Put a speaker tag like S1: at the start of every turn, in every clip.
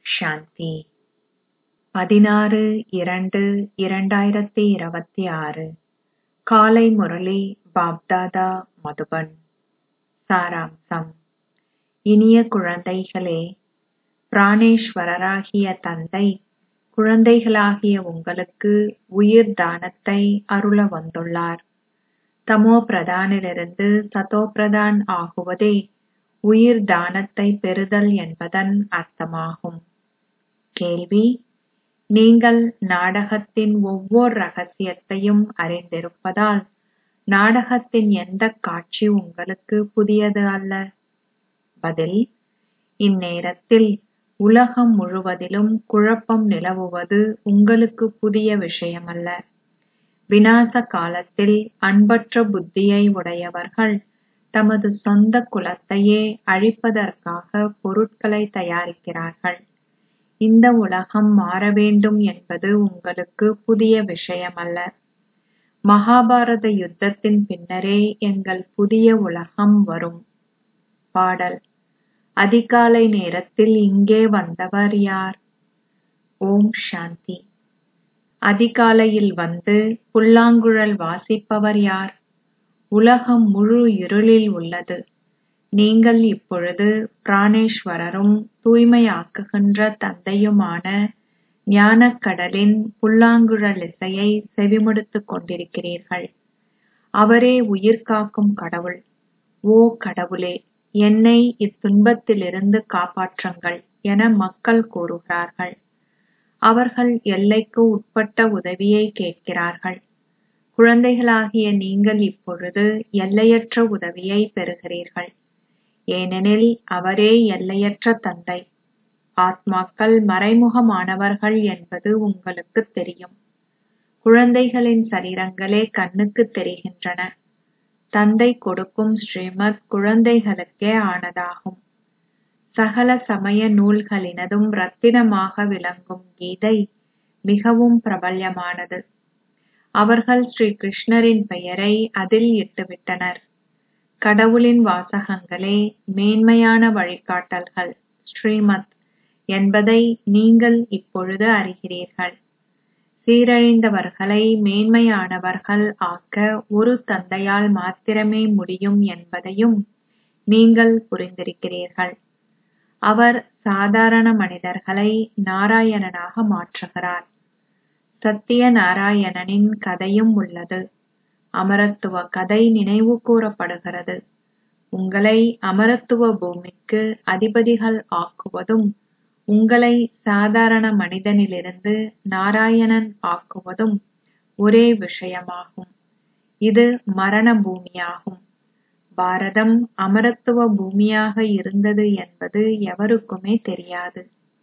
S1: சாந்தி பதினாறு இரண்டு இரண்டாயிரத்தி இருபத்தி ஆறு காலை முரளி பாப்தாதா மதுபன் சாராம்சம் இனிய குழந்தைகளே பிராணேஸ்வரராகிய தந்தை குழந்தைகளாகிய உங்களுக்கு உயிர் தானத்தை அருள வந்துள்ளார் தமோ பிரதானிலிருந்து சதோ பிரதான் ஆகுவதே உயிர் தானத்தை பெறுதல் என்பதன் அர்த்தமாகும் கேள்வி நீங்கள் நாடகத்தின் ஒவ்வொரு ரகசியத்தையும் அறிந்திருப்பதால் நாடகத்தின் எந்தக் காட்சி உங்களுக்கு புதியது அல்ல பதில் இந்நேரத்தில் உலகம் முழுவதிலும் குழப்பம் நிலவுவது உங்களுக்கு புதிய விஷயமல்ல விநாச காலத்தில் அன்பற்ற புத்தியை உடையவர்கள் தமது சொந்த குலத்தையே அழிப்பதற்காக பொருட்களை தயாரிக்கிறார்கள் இந்த உலகம் மாற வேண்டும் என்பது உங்களுக்கு புதிய விஷயமல்ல மகாபாரத யுத்தத்தின் பின்னரே எங்கள் புதிய உலகம் வரும் பாடல் அதிகாலை நேரத்தில் இங்கே வந்தவர் யார் ஓம் சாந்தி அதிகாலையில் வந்து புல்லாங்குழல் வாசிப்பவர் யார் உலகம் முழு இருளில் உள்ளது நீங்கள் இப்பொழுது பிராணேஸ்வரரும் தூய்மையாக்குகின்ற தந்தையுமான ஞானக்கடலின் புல்லாங்குழல் இசையை செவிமடுத்துக் கொண்டிருக்கிறீர்கள் அவரே உயிர் காக்கும் கடவுள் ஓ கடவுளே என்னை இத்துன்பத்திலிருந்து காப்பாற்றுங்கள் என மக்கள் கூறுகிறார்கள் அவர்கள் எல்லைக்கு உட்பட்ட உதவியை கேட்கிறார்கள் குழந்தைகளாகிய நீங்கள் இப்பொழுது எல்லையற்ற உதவியை பெறுகிறீர்கள் ஏனெனில் அவரே எல்லையற்ற தந்தை ஆத்மாக்கள் மறைமுகமானவர்கள் என்பது உங்களுக்கு தெரியும் குழந்தைகளின் சரீரங்களே கண்ணுக்கு தெரிகின்றன தந்தை கொடுக்கும் ஸ்ரீமத் குழந்தைகளுக்கே ஆனதாகும் சகல சமய நூல்களினதும் ரத்தினமாக விளங்கும் கீதை மிகவும் பிரபல்யமானது அவர்கள் ஸ்ரீ கிருஷ்ணரின் பெயரை அதில் இட்டுவிட்டனர் கடவுளின் வாசகங்களே மேன்மையான வழிகாட்டல்கள் ஸ்ரீமத் என்பதை நீங்கள் இப்பொழுது அறிகிறீர்கள் சீரழிந்தவர்களை மேன்மையானவர்கள் ஆக்க ஒரு தந்தையால் மாத்திரமே முடியும் என்பதையும் நீங்கள் புரிந்திருக்கிறீர்கள் அவர் சாதாரண மனிதர்களை நாராயணனாக மாற்றுகிறார் சத்திய நாராயணனின் கதையும் உள்ளது அமரத்துவ கதை நினைவு கூறப்படுகிறது உங்களை அமரத்துவ பூமிக்கு அதிபதிகள் ஆக்குவதும் உங்களை சாதாரண மனிதனிலிருந்து நாராயணன் ஆக்குவதும் ஒரே விஷயமாகும் இது மரண பூமியாகும் பாரதம் அமரத்துவ பூமியாக இருந்தது என்பது எவருக்குமே தெரியாது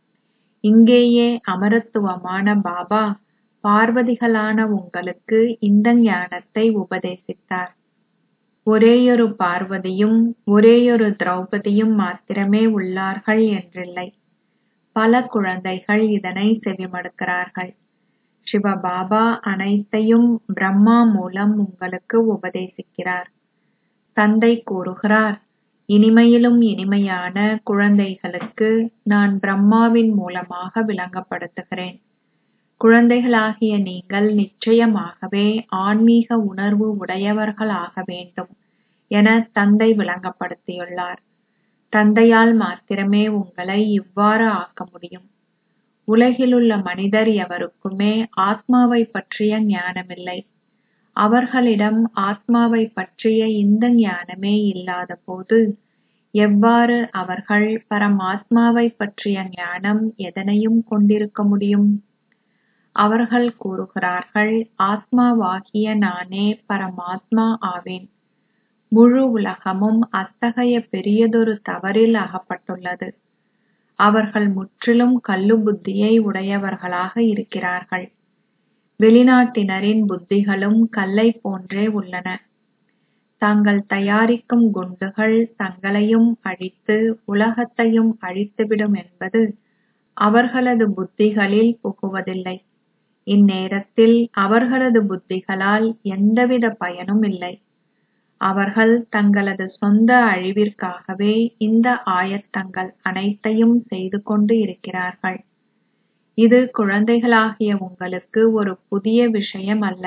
S1: இங்கேயே அமரத்துவமான பாபா பார்வதிகளான உங்களுக்கு இந்த ஞானத்தை உபதேசித்தார் ஒரேயொரு பார்வதியும் ஒரேயொரு திரௌபதியும் மாத்திரமே உள்ளார்கள் என்றில்லை பல குழந்தைகள் இதனை செவிமடுக்கிறார்கள் சிவபாபா அனைத்தையும் பிரம்மா மூலம் உங்களுக்கு உபதேசிக்கிறார் தந்தை கூறுகிறார் இனிமையிலும் இனிமையான குழந்தைகளுக்கு நான் பிரம்மாவின் மூலமாக விளங்கப்படுத்துகிறேன் குழந்தைகளாகிய நீங்கள் நிச்சயமாகவே ஆன்மீக உணர்வு உடையவர்களாக வேண்டும் என தந்தை விளங்கப்படுத்தியுள்ளார் தந்தையால் மாத்திரமே உங்களை இவ்வாறு ஆக்க முடியும் உலகிலுள்ள மனிதர் எவருக்குமே ஆத்மாவை பற்றிய ஞானமில்லை அவர்களிடம் ஆத்மாவை பற்றிய இந்த ஞானமே இல்லாத போது எவ்வாறு அவர்கள் பரமாத்மாவை பற்றிய ஞானம் எதனையும் கொண்டிருக்க முடியும் அவர்கள் கூறுகிறார்கள் ஆத்மாவாகிய நானே பரமாத்மா ஆவேன் முழு உலகமும் அத்தகைய பெரியதொரு தவறில் அகப்பட்டுள்ளது அவர்கள் முற்றிலும் கல்லு புத்தியை உடையவர்களாக இருக்கிறார்கள் வெளிநாட்டினரின் புத்திகளும் கல்லை போன்றே உள்ளன தாங்கள் தயாரிக்கும் குண்டுகள் தங்களையும் அழித்து உலகத்தையும் அழித்துவிடும் என்பது அவர்களது புத்திகளில் புகுவதில்லை இந்நேரத்தில் அவர்களது புத்திகளால் எந்தவித பயனும் இல்லை அவர்கள் தங்களது சொந்த அழிவிற்காகவே இந்த ஆயத்தங்கள் அனைத்தையும் செய்து கொண்டு இருக்கிறார்கள் இது குழந்தைகளாகிய உங்களுக்கு ஒரு புதிய விஷயம் அல்ல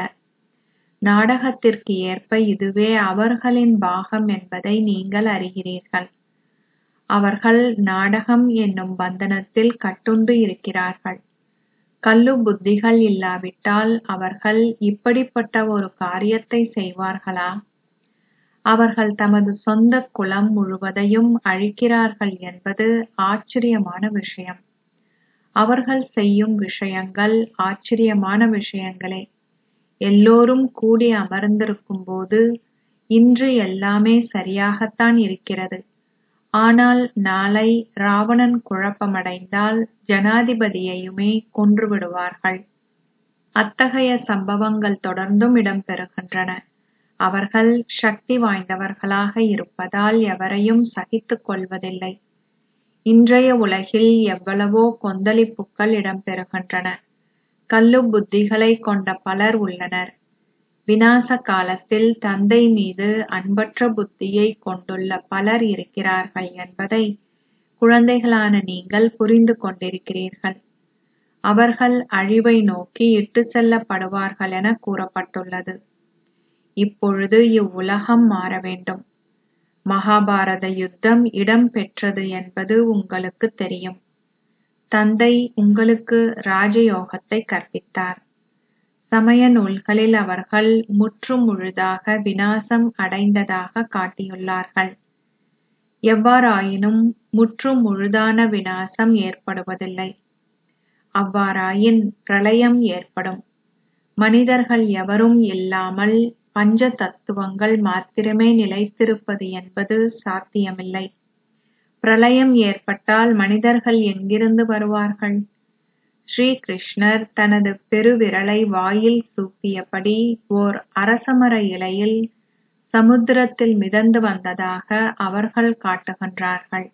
S1: நாடகத்திற்கு ஏற்ப இதுவே அவர்களின் பாகம் என்பதை நீங்கள் அறிகிறீர்கள் அவர்கள் நாடகம் என்னும் பந்தனத்தில் கட்டுண்டு இருக்கிறார்கள் கல்லு புத்திகள் இல்லாவிட்டால் அவர்கள் இப்படிப்பட்ட ஒரு காரியத்தை செய்வார்களா அவர்கள் தமது சொந்த குலம் முழுவதையும் அழிக்கிறார்கள் என்பது ஆச்சரியமான விஷயம் அவர்கள் செய்யும் விஷயங்கள் ஆச்சரியமான விஷயங்களே எல்லோரும் கூடி அமர்ந்திருக்கும் போது இன்று எல்லாமே சரியாகத்தான் இருக்கிறது ஆனால் நாளை ராவணன் குழப்பமடைந்தால் ஜனாதிபதியையுமே கொன்று விடுவார்கள் அத்தகைய சம்பவங்கள் தொடர்ந்தும் இடம்பெறுகின்றன அவர்கள் சக்தி வாய்ந்தவர்களாக இருப்பதால் எவரையும் சகித்துக் கொள்வதில்லை இன்றைய உலகில் எவ்வளவோ கொந்தளிப்புகள் இடம்பெறுகின்றன கல்லு புத்திகளை கொண்ட பலர் உள்ளனர் விநாச காலத்தில் தந்தை மீது அன்பற்ற புத்தியை கொண்டுள்ள பலர் இருக்கிறார்கள் என்பதை குழந்தைகளான நீங்கள் புரிந்து கொண்டிருக்கிறீர்கள் அவர்கள் அழிவை நோக்கி இட்டு செல்லப்படுவார்கள் என கூறப்பட்டுள்ளது இப்பொழுது இவ்வுலகம் மாற வேண்டும் மகாபாரத யுத்தம் இடம்பெற்றது என்பது உங்களுக்கு தெரியும் தந்தை உங்களுக்கு ராஜயோகத்தை கற்பித்தார் சமய நூல்களில் அவர்கள் முற்றும் முழுதாக விநாசம் அடைந்ததாக காட்டியுள்ளார்கள் எவ்வாறாயினும் முற்றும் முழுதான விநாசம் ஏற்படுவதில்லை அவ்வாறாயின் பிரளயம் ஏற்படும் மனிதர்கள் எவரும் இல்லாமல் பஞ்ச தத்துவங்கள் மாத்திரமே நிலைத்திருப்பது என்பது சாத்தியமில்லை பிரளயம் ஏற்பட்டால் மனிதர்கள் எங்கிருந்து வருவார்கள் ஸ்ரீ கிருஷ்ணர் தனது பெருவிரலை வாயில் சூப்பியபடி ஓர் அரசமர இலையில் சமுத்திரத்தில் மிதந்து வந்ததாக அவர்கள் காட்டுகின்றார்கள்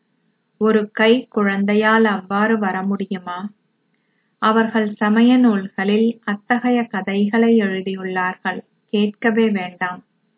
S1: ஒரு கை குழந்தையால் அவ்வாறு வர முடியுமா அவர்கள் சமய நூல்களில் அத்தகைய கதைகளை எழுதியுள்ளார்கள் கேட்கவே வேண்டாம்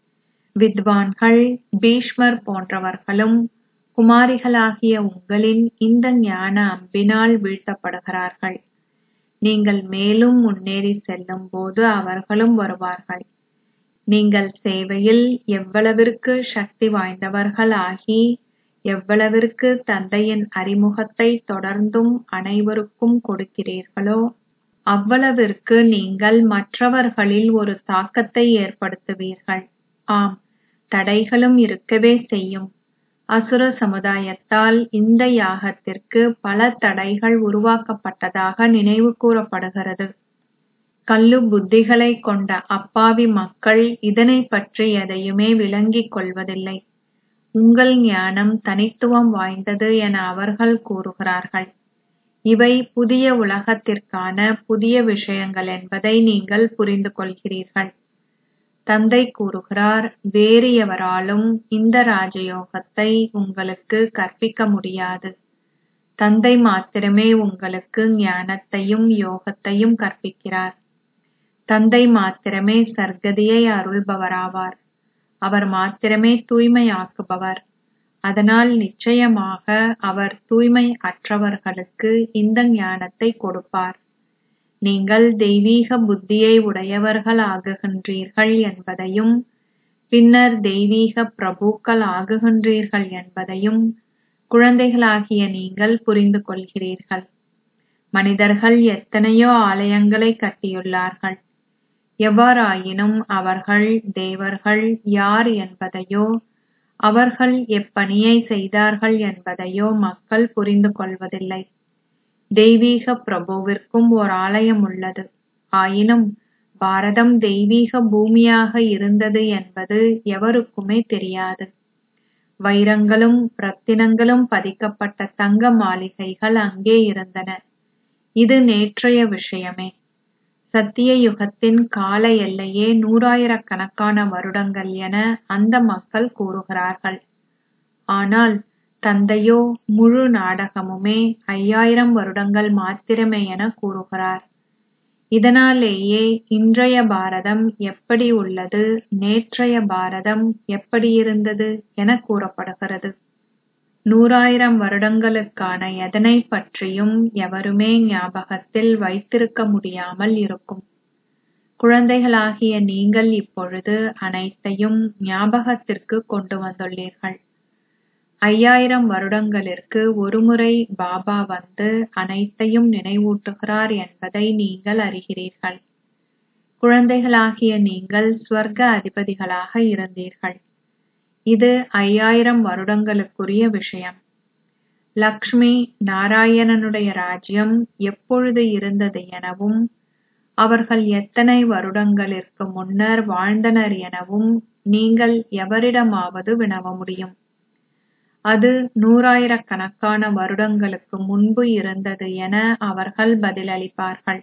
S1: வித்வான்கள் பீஷ்மர் போன்றவர்களும் குமாரிகளாகிய உங்களின் இந்த ஞான அம்பினால் வீழ்த்தப்படுகிறார்கள் நீங்கள் மேலும் முன்னேறி செல்லும் போது அவர்களும் வருவார்கள் நீங்கள் சேவையில் எவ்வளவிற்கு சக்தி வாய்ந்தவர்கள் ஆகி எவ்வளவிற்கு தந்தையின் அறிமுகத்தை தொடர்ந்தும் அனைவருக்கும் கொடுக்கிறீர்களோ அவ்வளவிற்கு நீங்கள் மற்றவர்களில் ஒரு தாக்கத்தை ஏற்படுத்துவீர்கள் ஆம் தடைகளும் இருக்கவே செய்யும் அசுர சமுதாயத்தால் இந்த யாகத்திற்கு பல தடைகள் உருவாக்கப்பட்டதாக நினைவு கூறப்படுகிறது கல்லு புத்திகளை கொண்ட அப்பாவி மக்கள் இதனை பற்றி எதையுமே விளங்கிக் கொள்வதில்லை உங்கள் ஞானம் தனித்துவம் வாய்ந்தது என அவர்கள் கூறுகிறார்கள் இவை புதிய உலகத்திற்கான புதிய விஷயங்கள் என்பதை நீங்கள் புரிந்து கொள்கிறீர்கள் தந்தை கூறுகிறார் வேறு எவராலும் இந்த ராஜயோகத்தை உங்களுக்கு கற்பிக்க முடியாது தந்தை மாத்திரமே உங்களுக்கு ஞானத்தையும் யோகத்தையும் கற்பிக்கிறார் தந்தை மாத்திரமே சர்க்கதியை அருள்பவராவார் அவர் மாத்திரமே தூய்மையாக்குபவர் அதனால் நிச்சயமாக அவர் தூய்மை அற்றவர்களுக்கு இந்த ஞானத்தை கொடுப்பார் நீங்கள் தெய்வீக புத்தியை உடையவர்கள் ஆகுகின்றீர்கள் என்பதையும் பின்னர் தெய்வீக பிரபுக்கள் ஆகுகின்றீர்கள் என்பதையும் குழந்தைகளாகிய நீங்கள் புரிந்து கொள்கிறீர்கள் மனிதர்கள் எத்தனையோ ஆலயங்களை கட்டியுள்ளார்கள் எவ்வாறாயினும் அவர்கள் தேவர்கள் யார் என்பதையோ அவர்கள் எப்பணியை செய்தார்கள் என்பதையோ மக்கள் புரிந்து கொள்வதில்லை தெய்வீக பிரபுவிற்கும் ஓர் ஆலயம் உள்ளது ஆயினும் பாரதம் தெய்வீக பூமியாக இருந்தது என்பது எவருக்குமே தெரியாது வைரங்களும் ரத்தினங்களும் பதிக்கப்பட்ட தங்க மாளிகைகள் அங்கே இருந்தன இது நேற்றைய விஷயமே சத்திய யுகத்தின் கால எல்லையே நூறாயிரக்கணக்கான வருடங்கள் என அந்த மக்கள் கூறுகிறார்கள் ஆனால் தந்தையோ முழு நாடகமுமே ஐயாயிரம் வருடங்கள் மாத்திரமே என கூறுகிறார் இதனாலேயே இன்றைய பாரதம் எப்படி உள்ளது நேற்றைய பாரதம் எப்படியிருந்தது என கூறப்படுகிறது நூறாயிரம் வருடங்களுக்கான எதனைப் பற்றியும் எவருமே ஞாபகத்தில் வைத்திருக்க முடியாமல் இருக்கும் குழந்தைகளாகிய நீங்கள் இப்பொழுது அனைத்தையும் ஞாபகத்திற்கு கொண்டு வந்துள்ளீர்கள் ஐயாயிரம் வருடங்களிற்கு ஒருமுறை பாபா வந்து அனைத்தையும் நினைவூட்டுகிறார் என்பதை நீங்கள் அறிகிறீர்கள் குழந்தைகளாகிய நீங்கள் ஸ்வர்க்க அதிபதிகளாக இருந்தீர்கள் இது ஐயாயிரம் வருடங்களுக்குரிய விஷயம் லக்ஷ்மி நாராயணனுடைய ராஜ்யம் எப்பொழுது இருந்தது எனவும் அவர்கள் எத்தனை வருடங்களிற்கு முன்னர் வாழ்ந்தனர் எனவும் நீங்கள் எவரிடமாவது வினவ முடியும் அது நூறாயிரக்கணக்கான வருடங்களுக்கு முன்பு இருந்தது என அவர்கள் பதிலளிப்பார்கள்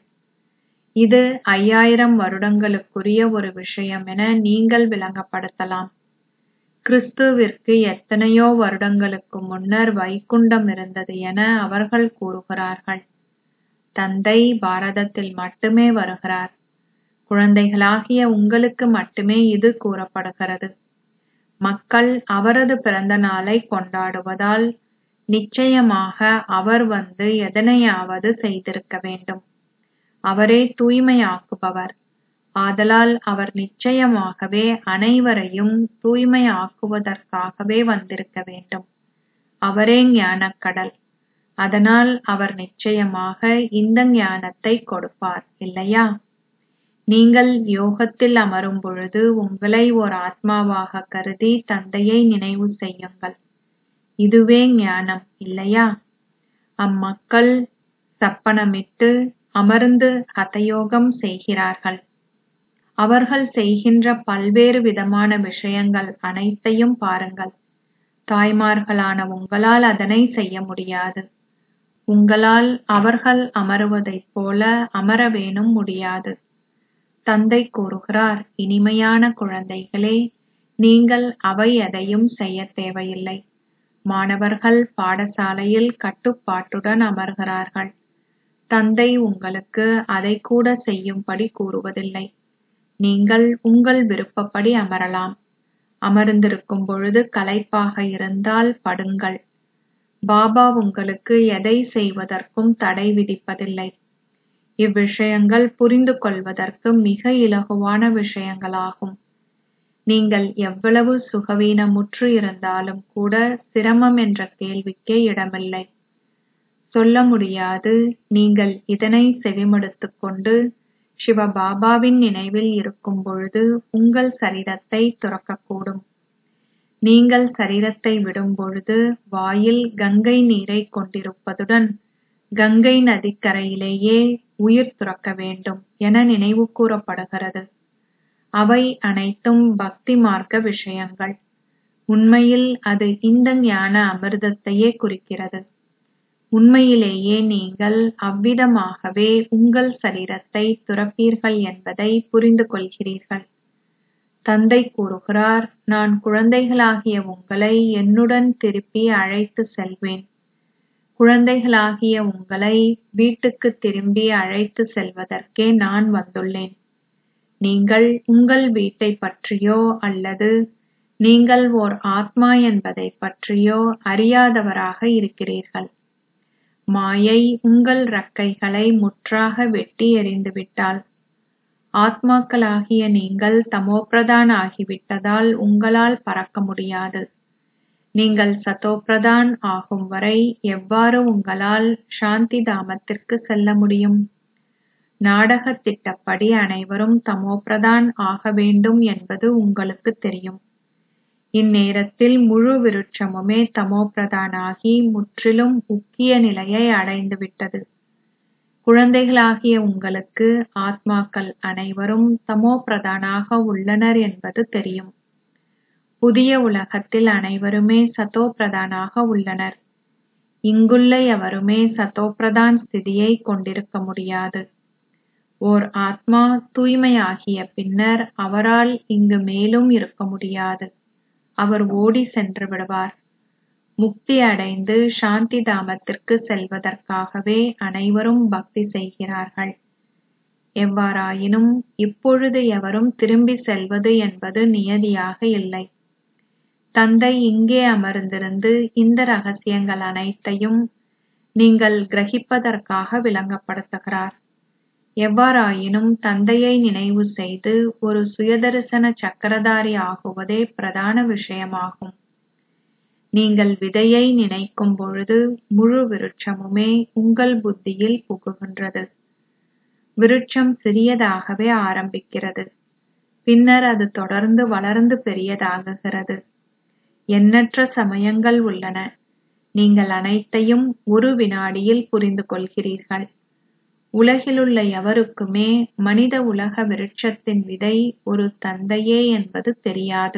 S1: இது ஐயாயிரம் வருடங்களுக்குரிய ஒரு விஷயம் என நீங்கள் விளங்கப்படுத்தலாம் கிறிஸ்துவிற்கு எத்தனையோ வருடங்களுக்கு முன்னர் வைகுண்டம் இருந்தது என அவர்கள் கூறுகிறார்கள் தந்தை பாரதத்தில் மட்டுமே வருகிறார் குழந்தைகளாகிய உங்களுக்கு மட்டுமே இது கூறப்படுகிறது மக்கள் அவரது பிறந்த நாளை கொண்டாடுவதால் நிச்சயமாக அவர் வந்து எதனையாவது செய்திருக்க வேண்டும் அவரே தூய்மையாக்குபவர் ஆதலால் அவர் நிச்சயமாகவே அனைவரையும் தூய்மையாக்குவதற்காகவே வந்திருக்க வேண்டும் அவரே ஞானக்கடல் அதனால் அவர் நிச்சயமாக இந்த ஞானத்தை கொடுப்பார் இல்லையா நீங்கள் யோகத்தில் அமரும் பொழுது உங்களை ஓர் ஆத்மாவாக கருதி தந்தையை நினைவு செய்யுங்கள் இதுவே ஞானம் இல்லையா அம்மக்கள் சப்பனமிட்டு அமர்ந்து ஹதயோகம் செய்கிறார்கள் அவர்கள் செய்கின்ற பல்வேறு விதமான விஷயங்கள் அனைத்தையும் பாருங்கள் தாய்மார்களான உங்களால் அதனை செய்ய முடியாது உங்களால் அவர்கள் அமருவதைப் போல அமரவேனும் முடியாது தந்தை கூறுகிறார் இனிமையான குழந்தைகளே நீங்கள் அவை எதையும் செய்ய தேவையில்லை மாணவர்கள் பாடசாலையில் கட்டுப்பாட்டுடன் அமர்கிறார்கள் தந்தை உங்களுக்கு அதை கூட செய்யும்படி கூறுவதில்லை நீங்கள் உங்கள் விருப்பப்படி அமரலாம் அமர்ந்திருக்கும் பொழுது களைப்பாக இருந்தால் படுங்கள் பாபா உங்களுக்கு எதை செய்வதற்கும் தடை விதிப்பதில்லை இவ்விஷயங்கள் புரிந்து கொள்வதற்கு மிக இலகுவான விஷயங்களாகும் நீங்கள் எவ்வளவு சுகவீனமுற்று இருந்தாலும் கூட சிரமம் என்ற கேள்விக்கே இடமில்லை சொல்ல முடியாது நீங்கள் இதனை செவிமடுத்துக் கொண்டு சிவபாபாவின் நினைவில் இருக்கும் பொழுது உங்கள் சரீரத்தை துறக்கக்கூடும் நீங்கள் சரீரத்தை விடும் பொழுது வாயில் கங்கை நீரை கொண்டிருப்பதுடன் கங்கை நதிக்கரையிலேயே உயிர் துறக்க வேண்டும் என நினைவு கூறப்படுகிறது அவை அனைத்தும் பக்தி மார்க்க விஷயங்கள் உண்மையில் அது இந்த ஞான அமிர்தத்தையே குறிக்கிறது உண்மையிலேயே நீங்கள் அவ்விதமாகவே உங்கள் சரீரத்தை துறப்பீர்கள் என்பதை புரிந்து கொள்கிறீர்கள் தந்தை கூறுகிறார் நான் குழந்தைகளாகிய உங்களை என்னுடன் திருப்பி அழைத்து செல்வேன் குழந்தைகளாகிய உங்களை வீட்டுக்கு திரும்பி அழைத்து செல்வதற்கே நான் வந்துள்ளேன் நீங்கள் உங்கள் வீட்டை பற்றியோ அல்லது நீங்கள் ஓர் ஆத்மா என்பதை பற்றியோ அறியாதவராக இருக்கிறீர்கள் மாயை உங்கள் ரக்கைகளை முற்றாக வெட்டி எறிந்துவிட்டாள் ஆத்மாக்களாகிய நீங்கள் தமோபிரதான் ஆகிவிட்டதால் உங்களால் பறக்க முடியாது நீங்கள் சதோபிரதான் ஆகும் வரை எவ்வாறு உங்களால் சாந்தி தாமத்திற்கு செல்ல முடியும் நாடகத் திட்டப்படி அனைவரும் தமோபிரதான் ஆக வேண்டும் என்பது உங்களுக்கு தெரியும் இந்நேரத்தில் முழு விருட்சமுமே தமோபிரதானாகி முற்றிலும் உக்கிய நிலையை அடைந்துவிட்டது குழந்தைகளாகிய உங்களுக்கு ஆத்மாக்கள் அனைவரும் தமோபிரதானாக உள்ளனர் என்பது தெரியும் புதிய உலகத்தில் அனைவருமே சதோபிரதானாக உள்ளனர் இங்குள்ள எவருமே சதோபிரதான் ஸ்திதியை கொண்டிருக்க முடியாது ஓர் ஆத்மா தூய்மையாகிய பின்னர் அவரால் இங்கு மேலும் இருக்க முடியாது அவர் ஓடி சென்று விடுவார் முக்தி அடைந்து சாந்தி தாமத்திற்கு செல்வதற்காகவே அனைவரும் பக்தி செய்கிறார்கள் எவ்வாறாயினும் இப்பொழுது எவரும் திரும்பிச் செல்வது என்பது நியதியாக இல்லை தந்தை இங்கே அமர்ந்திருந்து இந்த ரகசியங்கள் அனைத்தையும் நீங்கள் கிரகிப்பதற்காக விளங்கப்படுத்துகிறார் எவ்வாறாயினும் தந்தையை நினைவு செய்து ஒரு சுயதரிசன சக்கரதாரி ஆகுவதே பிரதான விஷயமாகும் நீங்கள் விதையை நினைக்கும் பொழுது முழு விருட்சமுமே உங்கள் புத்தியில் புகுகின்றது விருட்சம் சிறியதாகவே ஆரம்பிக்கிறது பின்னர் அது தொடர்ந்து வளர்ந்து பெரியதாகுகிறது எண்ணற்ற சமயங்கள் உள்ளன நீங்கள் அனைத்தையும் ஒரு வினாடியில் புரிந்து கொள்கிறீர்கள் உலகிலுள்ள எவருக்குமே மனித உலக விருட்சத்தின் விதை ஒரு தந்தையே என்பது தெரியாது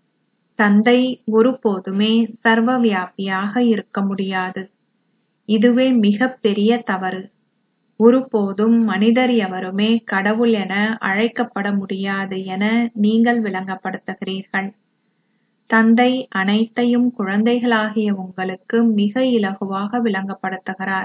S1: தந்தை ஒருபோதுமே சர்வவியாபியாக இருக்க முடியாது இதுவே மிகப் பெரிய தவறு ஒருபோதும் மனிதர் எவருமே கடவுள் என அழைக்கப்பட முடியாது என நீங்கள் விளங்கப்படுத்துகிறீர்கள் தந்தை அனைத்தையும் குழந்தைகளாகிய உங்களுக்கு மிக இலகுவாக விளங்கப்படுத்துகிறார்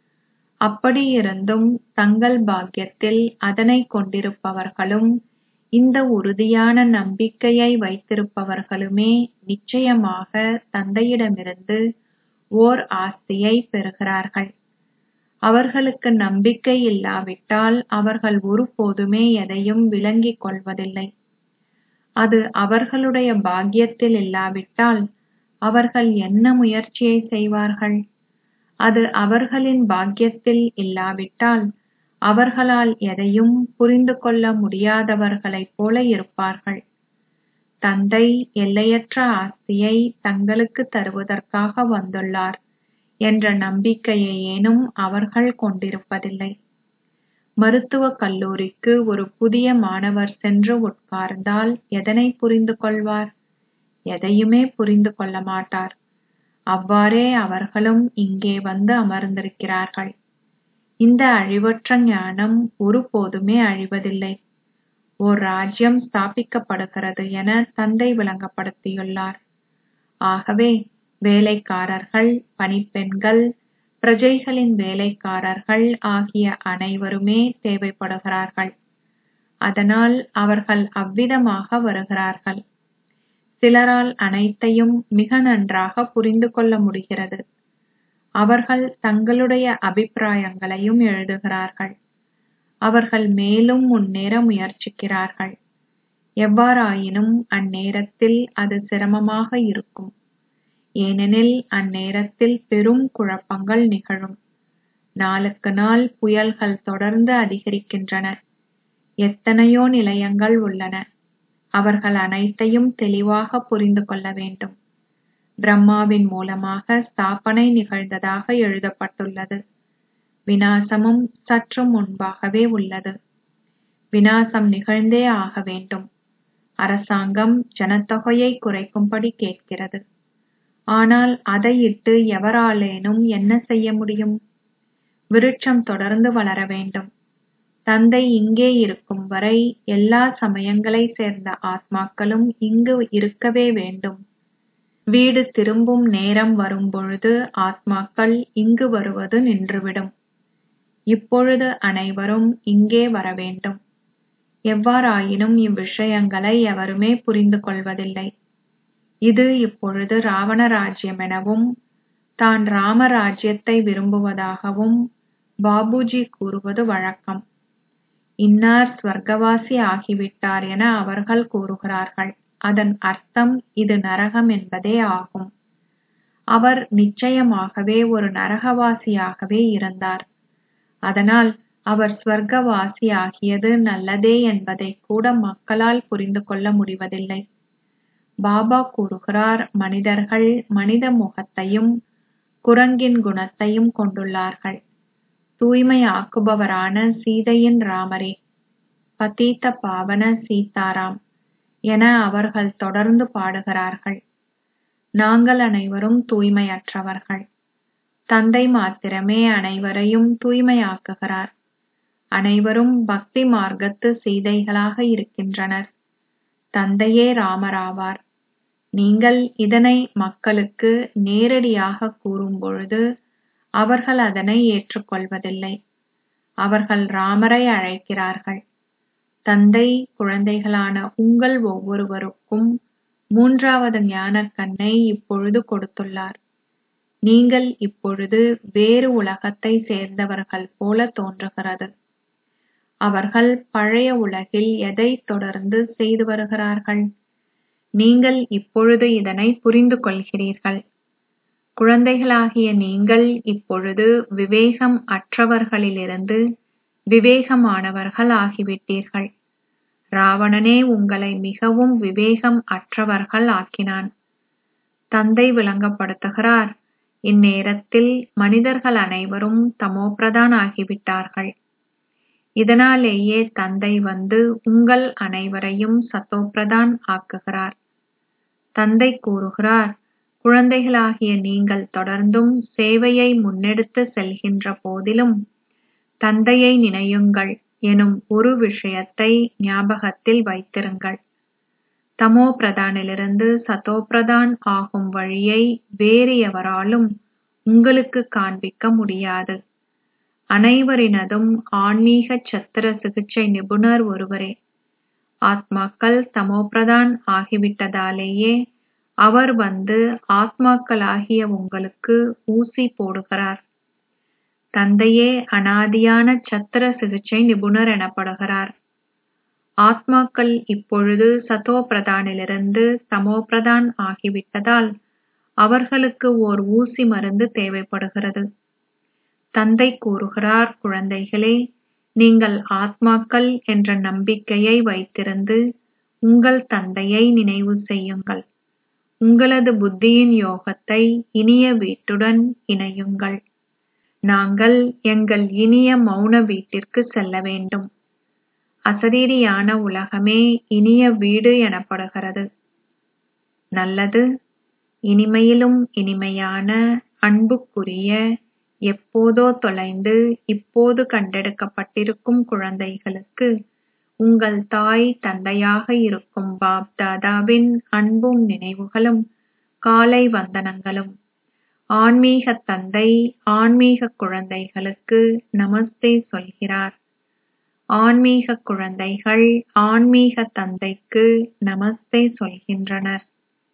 S1: அப்படியிருந்தும் தங்கள் பாக்கியத்தில் அதனை கொண்டிருப்பவர்களும் இந்த உறுதியான நம்பிக்கையை வைத்திருப்பவர்களுமே நிச்சயமாக தந்தையிடமிருந்து ஓர் ஆஸ்தியை பெறுகிறார்கள் அவர்களுக்கு நம்பிக்கை இல்லாவிட்டால் அவர்கள் ஒருபோதுமே எதையும் விளங்கிக் கொள்வதில்லை அது அவர்களுடைய பாக்கியத்தில் இல்லாவிட்டால் அவர்கள் என்ன முயற்சியை செய்வார்கள் அது அவர்களின் பாக்கியத்தில் இல்லாவிட்டால் அவர்களால் எதையும் புரிந்து கொள்ள முடியாதவர்களைப் போல இருப்பார்கள் தந்தை எல்லையற்ற ஆஸ்தியை தங்களுக்கு தருவதற்காக வந்துள்ளார் என்ற நம்பிக்கையையேனும் அவர்கள் கொண்டிருப்பதில்லை மருத்துவக் கல்லூரிக்கு ஒரு புதிய மாணவர் சென்று உட்கார்ந்தால் எதனை புரிந்து கொள்வார் எதையுமே புரிந்து கொள்ள மாட்டார் அவ்வாறே அவர்களும் இங்கே வந்து அமர்ந்திருக்கிறார்கள் இந்த அழிவற்ற ஞானம் ஒருபோதுமே அழிவதில்லை ஓர் ராஜ்யம் ஸ்தாபிக்கப்படுகிறது என தந்தை விளங்கப்படுத்தியுள்ளார் ஆகவே வேலைக்காரர்கள் பணிப்பெண்கள் பிரஜைகளின் வேலைக்காரர்கள் ஆகிய அனைவருமே தேவைப்படுகிறார்கள் அதனால் அவர்கள் அவ்விதமாக வருகிறார்கள் சிலரால் அனைத்தையும் மிக நன்றாக புரிந்து கொள்ள முடிகிறது அவர்கள் தங்களுடைய அபிப்பிராயங்களையும் எழுதுகிறார்கள் அவர்கள் மேலும் முன்னேற முயற்சிக்கிறார்கள் எவ்வாறாயினும் அந்நேரத்தில் அது சிரமமாக இருக்கும் ஏனெனில் அந்நேரத்தில் பெரும் குழப்பங்கள் நிகழும் நாளுக்கு நாள் புயல்கள் தொடர்ந்து அதிகரிக்கின்றன எத்தனையோ நிலையங்கள் உள்ளன அவர்கள் அனைத்தையும் தெளிவாக புரிந்து கொள்ள வேண்டும் பிரம்மாவின் மூலமாக ஸ்தாபனை நிகழ்ந்ததாக எழுதப்பட்டுள்ளது விநாசமும் சற்று முன்பாகவே உள்ளது விநாசம் நிகழ்ந்தே ஆக வேண்டும் அரசாங்கம் ஜனத்தொகையை குறைக்கும்படி கேட்கிறது ஆனால் அதை இட்டு எவராலேனும் என்ன செய்ய முடியும் விருட்சம் தொடர்ந்து வளர வேண்டும் தந்தை இங்கே இருக்கும் வரை எல்லா சமயங்களை சேர்ந்த ஆத்மாக்களும் இங்கு இருக்கவே வேண்டும் வீடு திரும்பும் நேரம் வரும்பொழுது ஆத்மாக்கள் இங்கு வருவது நின்றுவிடும் இப்பொழுது அனைவரும் இங்கே வர வேண்டும் எவ்வாறாயினும் இவ்விஷயங்களை எவருமே புரிந்து கொள்வதில்லை இது இப்பொழுது ராவண ராஜ்யமெனவும் தான் ராம ராஜ்யத்தை விரும்புவதாகவும் பாபுஜி கூறுவது வழக்கம் இன்னார் ஸ்வர்க்கவாசி ஆகிவிட்டார் என அவர்கள் கூறுகிறார்கள் அதன் அர்த்தம் இது நரகம் என்பதே ஆகும் அவர் நிச்சயமாகவே ஒரு நரகவாசியாகவே இருந்தார் அதனால் அவர் ஸ்வர்க்கவாசி ஆகியது நல்லதே என்பதை கூட மக்களால் புரிந்து கொள்ள முடிவதில்லை பாபா கூறுகிறார் மனிதர்கள் மனித முகத்தையும் குரங்கின் குணத்தையும் கொண்டுள்ளார்கள் தூய்மையாக்குபவரான சீதையின் ராமரே பதீத்த பாவன சீதாராம் என அவர்கள் தொடர்ந்து பாடுகிறார்கள் நாங்கள் அனைவரும் தூய்மையற்றவர்கள் தந்தை மாத்திரமே அனைவரையும் தூய்மையாக்குகிறார் அனைவரும் பக்தி மார்க்கத்து சீதைகளாக இருக்கின்றனர் தந்தையே ராமராவார் நீங்கள் இதனை மக்களுக்கு நேரடியாக கூறும் பொழுது அவர்கள் அதனை ஏற்றுக்கொள்வதில்லை அவர்கள் ராமரை அழைக்கிறார்கள் தந்தை குழந்தைகளான உங்கள் ஒவ்வொருவருக்கும் மூன்றாவது ஞானக் கண்ணை இப்பொழுது கொடுத்துள்ளார் நீங்கள் இப்பொழுது வேறு உலகத்தை சேர்ந்தவர்கள் போல தோன்றுகிறது அவர்கள் பழைய உலகில் எதை தொடர்ந்து செய்து வருகிறார்கள் நீங்கள் இப்பொழுது இதனை புரிந்து கொள்கிறீர்கள் குழந்தைகளாகிய நீங்கள் இப்பொழுது விவேகம் அற்றவர்களிலிருந்து விவேகமானவர்கள் ஆகிவிட்டீர்கள் ராவணனே உங்களை மிகவும் விவேகம் அற்றவர்கள் ஆக்கினான் தந்தை விளங்கப்படுத்துகிறார் இந்நேரத்தில் மனிதர்கள் அனைவரும் தமோபிரதான் ஆகிவிட்டார்கள் இதனாலேயே தந்தை வந்து உங்கள் அனைவரையும் சத்தோப்பிரதான் ஆக்குகிறார் தந்தை கூறுகிறார் குழந்தைகளாகிய நீங்கள் தொடர்ந்தும் சேவையை முன்னெடுத்து செல்கின்ற போதிலும் தந்தையை நினையுங்கள் எனும் ஒரு விஷயத்தை ஞாபகத்தில் வைத்திருங்கள் தமோ பிரதானிலிருந்து சதோ பிரதான் ஆகும் வழியை வேறு எவராலும் உங்களுக்கு காண்பிக்க முடியாது அனைவரினதும் ஆன்மீக சத்திர சிகிச்சை நிபுணர் ஒருவரே ஆத்மாக்கள் தமோபிரதான் ஆகிவிட்டதாலேயே அவர் வந்து ஆத்மாக்களாகிய உங்களுக்கு ஊசி போடுகிறார் தந்தையே அனாதியான சத்திர சிகிச்சை நிபுணர் எனப்படுகிறார் ஆத்மாக்கள் இப்பொழுது சதோ பிரதானிலிருந்து தமோ பிரதான் ஆகிவிட்டதால் அவர்களுக்கு ஓர் ஊசி மருந்து தேவைப்படுகிறது தந்தை கூறுகிறார் குழந்தைகளே நீங்கள் ஆத்மாக்கள் என்ற நம்பிக்கையை வைத்திருந்து உங்கள் தந்தையை நினைவு செய்யுங்கள் உங்களது புத்தியின் யோகத்தை இனிய வீட்டுடன் இணையுங்கள் நாங்கள் எங்கள் இனிய மௌன வீட்டிற்கு செல்ல வேண்டும் அசரீரியான உலகமே இனிய வீடு எனப்படுகிறது நல்லது இனிமையிலும் இனிமையான அன்புக்குரிய எப்போதோ தொலைந்து இப்போது கண்டெடுக்கப்பட்டிருக்கும் குழந்தைகளுக்கு உங்கள் தாய் தந்தையாக இருக்கும் பாப் தாதாவின் அன்பும் நினைவுகளும் காலை வந்தனங்களும் ஆன்மீக தந்தை ஆன்மீக குழந்தைகளுக்கு நமஸ்தே சொல்கிறார் ஆன்மீக குழந்தைகள் ஆன்மீக தந்தைக்கு நமஸ்தே சொல்கின்றனர்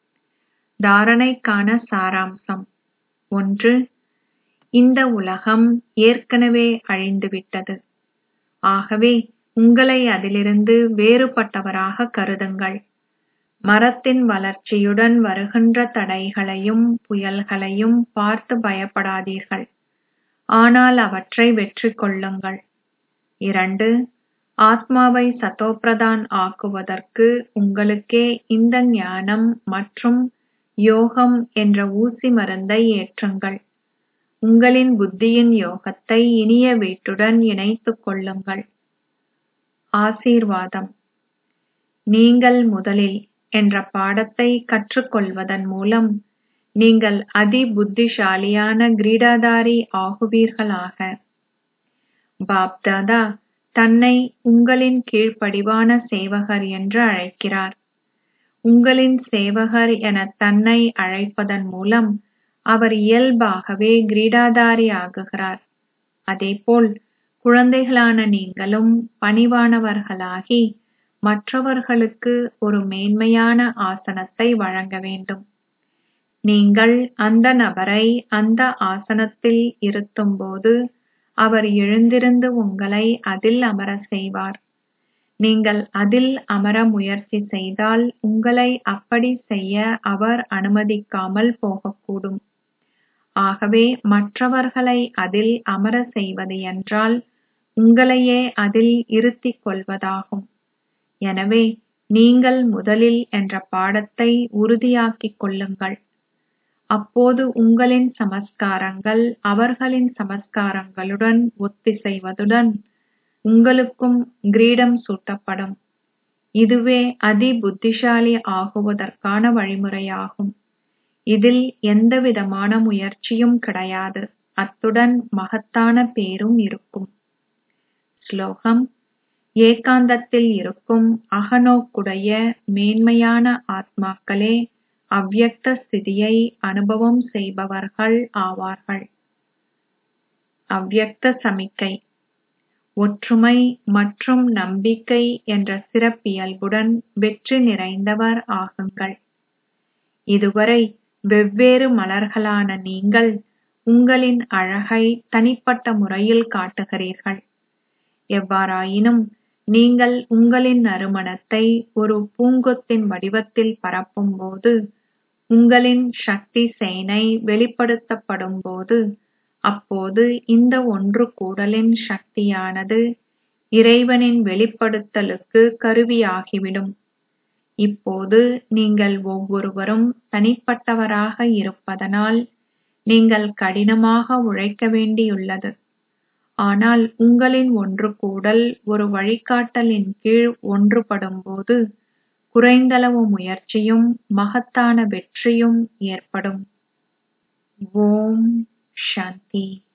S1: தாரணைக்கான சாராம்சம் ஒன்று இந்த உலகம் ஏற்கனவே அழிந்துவிட்டது ஆகவே உங்களை அதிலிருந்து வேறுபட்டவராக கருதுங்கள் மரத்தின் வளர்ச்சியுடன் வருகின்ற தடைகளையும் புயல்களையும் பார்த்து பயப்படாதீர்கள் ஆனால் அவற்றை வெற்றி கொள்ளுங்கள் இரண்டு ஆத்மாவை சதோப்பிரதான் ஆக்குவதற்கு உங்களுக்கே இந்த ஞானம் மற்றும் யோகம் என்ற ஊசி மருந்தை ஏற்றுங்கள் உங்களின் புத்தியின் யோகத்தை இனிய வீட்டுடன் இணைத்துக் கொள்ளுங்கள் ஆசீர்வாதம் நீங்கள் முதலில் என்ற பாடத்தை கற்றுக்கொள்வதன் மூலம் நீங்கள் அதி புத்திசாலியான கிரீடாதாரி ஆகுவீர்களாக பாப்தாதா தன்னை உங்களின் கீழ்ப்படிவான சேவகர் என்று அழைக்கிறார் உங்களின் சேவகர் என தன்னை அழைப்பதன் மூலம் அவர் இயல்பாகவே கிரீடாதாரி ஆகுகிறார் அதேபோல் குழந்தைகளான நீங்களும் பணிவானவர்களாகி மற்றவர்களுக்கு ஒரு மேன்மையான ஆசனத்தை வழங்க வேண்டும் நீங்கள் அந்த நபரை அந்த ஆசனத்தில் இருத்தும்போது அவர் எழுந்திருந்து உங்களை அதில் அமர செய்வார் நீங்கள் அதில் அமர முயற்சி செய்தால் உங்களை அப்படி செய்ய அவர் அனுமதிக்காமல் போகக்கூடும் ஆகவே மற்றவர்களை அதில் அமர செய்வது என்றால் உங்களையே அதில் இருத்திக் கொள்வதாகும் எனவே நீங்கள் முதலில் என்ற பாடத்தை உறுதியாக்கிக் கொள்ளுங்கள் அப்போது உங்களின் சமஸ்காரங்கள் அவர்களின் சமஸ்காரங்களுடன் ஒத்திசைவதுடன் உங்களுக்கும் கிரீடம் சூட்டப்படும் இதுவே அதி புத்திசாலி ஆகுவதற்கான வழிமுறையாகும் இதில் எந்தவிதமான முயற்சியும் கிடையாது அத்துடன் மகத்தான பேரும் இருக்கும் ஸ்லோகம் ஏகாந்தத்தில் இருக்கும் அகநோக்குடைய மேன்மையான ஆத்மாக்களே அவ்யக்த ஸ்திதியை அனுபவம் செய்பவர்கள் ஆவார்கள் அவ்யக்த சமிக்கை ஒற்றுமை மற்றும் நம்பிக்கை என்ற சிறப்பியல்புடன் வெற்றி நிறைந்தவர் ஆகுங்கள் இதுவரை வெவ்வேறு மலர்களான நீங்கள் உங்களின் அழகை தனிப்பட்ட முறையில் காட்டுகிறீர்கள் எவ்வாறாயினும் நீங்கள் உங்களின் நறுமணத்தை ஒரு பூங்கொத்தின் வடிவத்தில் பரப்பும்போது உங்களின் சக்தி சேனை வெளிப்படுத்தப்படும்போது அப்போது இந்த ஒன்று கூடலின் சக்தியானது இறைவனின் வெளிப்படுத்தலுக்கு கருவியாகிவிடும் இப்போது நீங்கள் ஒவ்வொருவரும் தனிப்பட்டவராக இருப்பதனால் நீங்கள் கடினமாக உழைக்க வேண்டியுள்ளது ஆனால் உங்களின் ஒன்றுகூடல் ஒரு வழிகாட்டலின் கீழ் ஒன்றுபடும்போது குறைந்தளவு முயற்சியும் மகத்தான வெற்றியும் ஏற்படும் ஓம் சாந்தி